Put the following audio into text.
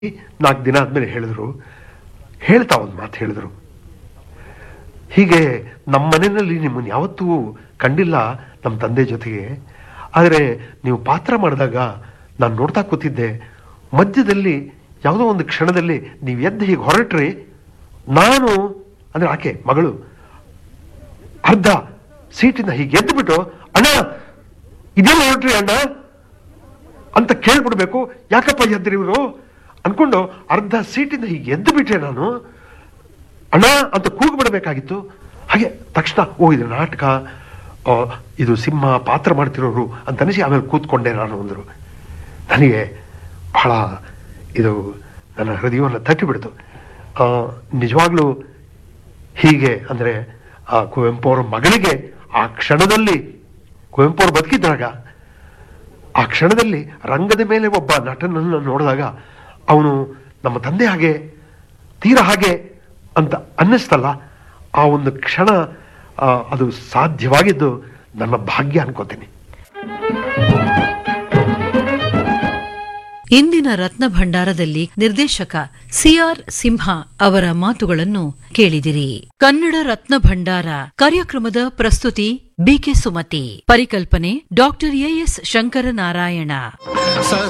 ನಾಲ್ಕು ದಿನ ಆದ್ಮೇಲೆ ಹೇಳಿದ್ರು ಹೇಳ್ತಾ ಒಂದು ಮಾತು ಹೇಳಿದ್ರು ಹೀಗೆ ನಮ್ಮ ಮನೆಯಲ್ಲಿ ನಿಮ್ಮನ್ನು ಯಾವತ್ತೂ ಕಂಡಿಲ್ಲ ನಮ್ಮ ತಂದೆ ಜೊತೆಗೆ ಆದರೆ ನೀವು ಪಾತ್ರ ಮಾಡಿದಾಗ ನಾನು ನೋಡ್ತಾ ಕೂತಿದ್ದೆ ಮಧ್ಯದಲ್ಲಿ ಯಾವುದೋ ಒಂದು ಕ್ಷಣದಲ್ಲಿ ನೀವು ಎದ್ದು ಹೀಗೆ ಹೊರಟ್ರಿ ನಾನು ಅಂದ್ರೆ ಆಕೆ ಮಗಳು ಅರ್ಧ ಸೀಟಿಂದ ಹೀಗೆ ಎದ್ದು ಬಿಟ್ಟು ಅಣ್ಣ ಇದೇನು ಹೊರಟ್ರಿ ಅಣ್ಣ ಅಂತ ಕೇಳ್ಬಿಡ್ಬೇಕು ಯಾಕಪ್ಪ ಎದ್ರಿ ಇವರು ಅನ್ಕೊಂಡು ಅರ್ಧ ಸೀಟಿಂದ ಹೀಗೆ ಎದ್ದು ಬಿಟ್ರೆ ನಾನು ಅಣ್ಣ ಅಂತ ಕೂಗು ಬಿಡಬೇಕಾಗಿತ್ತು ಹಾಗೆ ತಕ್ಷಣ ಓ ಇದು ನಾಟಕ ಆ, ಇದು ಸಿಂಹ ಪಾತ್ರ ಮಾಡ್ತಿರೋರು ಅಂತ ಅನಿಸಿ ಆಮೇಲೆ ಕೂತ್ಕೊಂಡೆ ನಾನು ಅಂದರು ನನಗೆ ಬಹಳ ಇದು ನನ್ನ ಹೃದಯವನ್ನು ತಟ್ಟಿಬಿಡ್ತು ಆ, ನಿಜವಾಗ್ಲೂ ಹೀಗೆ ಅಂದರೆ ಆ ಕುವೆಂಪು ಅವರ ಮಗಳಿಗೆ ಆ ಕ್ಷಣದಲ್ಲಿ ಕುವೆಂಪು ಅವರು ಬದುಕಿದ್ದಾಗ ಆ ಕ್ಷಣದಲ್ಲಿ ರಂಗದ ಮೇಲೆ ಒಬ್ಬ ನಟನನ್ನು ನೋಡಿದಾಗ ಅವನು ನಮ್ಮ ತಂದೆ ಹಾಗೆ ತೀರ ಹಾಗೆ ಅಂತ ಅನ್ನಿಸ್ತಲ್ಲ ಆ ಒಂದು ಕ್ಷಣ ಆ, ಅದು ಸಾಧ್ಯವಾಗಿದ್ದು ನನ್ನ ಭಾಗ್ಯ ಅನ್ಕೋತೀನಿ ಇಂದಿನ ರತ್ನ ಭಂಡಾರದಲ್ಲಿ ನಿರ್ದೇಶಕ ಸಿಆರ್ ಸಿಂಹ ಅವರ ಮಾತುಗಳನ್ನು ಕೇಳಿದಿರಿ ಕನ್ನಡ ರತ್ನ ಭಂಡಾರ ಕಾರ್ಯಕ್ರಮದ ಪ್ರಸ್ತುತಿ ಬಿಕೆ ಸುಮತಿ ಪರಿಕಲ್ಪನೆ ಡಾಕ್ಟರ್ ಎಎಸ್ ಶಂಕರನಾರಾಯಣ ಸ